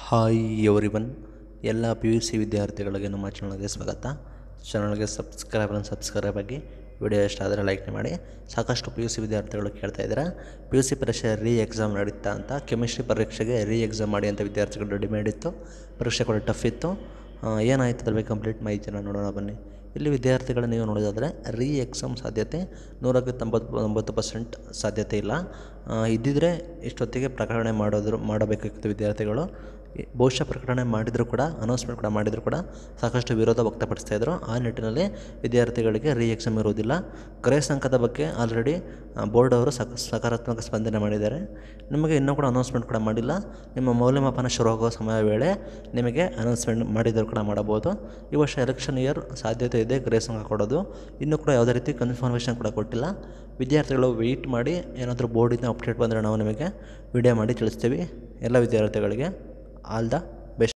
hi everyone ಎಲ್ಲ P U C ವಿದ್ಯಾರ್ಥಿಗಳಿಗೆ ನಮ್ಮ ಚಾನಲ್ಗೆ ಸ್ವಾಗತ ಚಾನಲ್ಗೆ ಸಬ್ಸ್ಕ್ರೈಬ್ ಸಬ್ಸ್ಕ್ರೈಬ್ ಆಗಿ ವಿಡಿಯೋ ಇಷ್ಟ ಆದರೆ ಲೈಕ್ ಮಾಡಿ ಸಾಕಷ್ಟು ಪಿ ಯು ಸಿ ವಿದ್ಯಾರ್ಥಿಗಳು ಕೇಳ್ತಾ ಇದ್ದಾರೆ ಪಿ ಯು ಸಿ ಪರೀಕ್ಷೆ ರೀ ಎಕ್ಸಾಮ್ ನಡೀತಾ ಅಂತ ಕೆಮಿಸ್ಟ್ರಿ ಪರೀಕ್ಷೆಗೆ ರೀ ಎಕ್ಸಾಮ್ ಮಾಡಿ ಅಂತ ವಿದ್ಯಾರ್ಥಿಗಳು ಡಿಮ್ಯಾಂಡ್ ಇತ್ತು ಪರೀಕ್ಷೆ ಕೂಡ ಟಫ್ ಇತ್ತು ಆ, ಏನಾಯ್ತು ಅದ್ರ ಬಗ್ಗೆ ಕಂಪ್ಲೀಟ್ ಮಾಹಿತಿನ ನೋಡೋಣ ಬನ್ನಿ ಇಲ್ಲಿ ವಿದ್ಯಾರ್ಥಿಗಳು ನೀವು ನೋಡೋದಾದರೆ ರೀ ಎಕ್ಸಾಮ್ ಸಾಧ್ಯತೆ ನೂರಕ್ಕೆ ತೊಂಬತ್ತು ಒಂಬತ್ತು ಪರ್ಸೆಂಟ್ ಸಾಧ್ಯತೆ ಇಲ್ಲ ಆ, ಇದ್ದಿದ್ರೆ ಇಷ್ಟೊತ್ತಿಗೆ ಪ್ರಕಟಣೆ ಮಾಡೋದ್ರು ಮಾಡಬೇಕಾಗಿತ್ತು ವಿದ್ಯಾರ್ಥಿಗಳು ಈ- ಬಹುಶಃ ಪ್ರಕಟಣೆ ಮಾಡಿದರೂ ಕೂಡ ಅನೌನ್ಸ್ಮೆಂಟ್ ಕೂಡ ಮಾಡಿದರೂ ಕೂಡ ಸಾಕಷ್ಟು ವಿರೋಧ ವ್ಯಕ್ತಪಡಿಸ್ತಾ ಇದ್ರು ಆ ನಿಟ್ಟಿನಲ್ಲಿ ವಿದ್ಯಾರ್ಥಿಗಳಿಗೆ ರೀ ಎಕ್ಸಾಮ್ ಇರುವುದಿಲ್ಲ ಗ್ರೇಸ್ ಅಂಕದ ಬಗ್ಗೆ ಆಲ್ರೆಡಿ ಬೋರ್ಡ್ ಅವರು ಸಕ ಸಕಾರಾತ್ಮಕ ಸ್ಪಂದನೆ ಮಾಡಿದ್ದಾರೆ ನಿಮಗೆ ಇನ್ನೂ ಕೂಡ ಅನೌನ್ಸ್ಮೆಂಟ್ ಕೂಡ ಮಾಡಿಲ್ಲ ನಿಮ್ಮ ಮೌಲ್ಯಮಾಪನ ಶುರು ಆಗೋ ಸಮಯ ವೇಳೆ ನಿಮಗೆ ಅನೌನ್ಸ್ಮೆಂಟ್ ಮಾಡಿದರೂ ಕೂಡ ಮಾಡಬಹುದು ಈ ವರ್ಷ ಎಲೆಕ್ಷನ್ ಇಯರ್ ಸಾಧ್ಯತೆ ಇದೆ ಗ್ರೇಸ್ ಅಂಕ ಕೊಡೋದು ಇನ್ನೂ ಕೂಡ ಯಾವುದೇ ರೀತಿ ಕನ್ಫರ್ಮೇಷನ್ ಕೂಡ ಕೊಟ್ಟಿಲ್ಲ ವಿದ್ಯಾರ್ಥಿಗಳು ವೆಯ್ಟ್ ಮಾಡಿ ಏನಾದರೂ ಬೋರ್ಡಿಂದ ಅಪ್ಡೇಟ್ ಬಂದರೆ ನಾವು ನಿಮಗೆ ವಿಡಿಯೋ ಮಾಡಿ ತಿಳಿಸ್ತೀವಿ ಎಲ್ಲ ವಿದ್ಯಾರ್ಥಿಗಳಿಗೆ ಆಲ್ ದ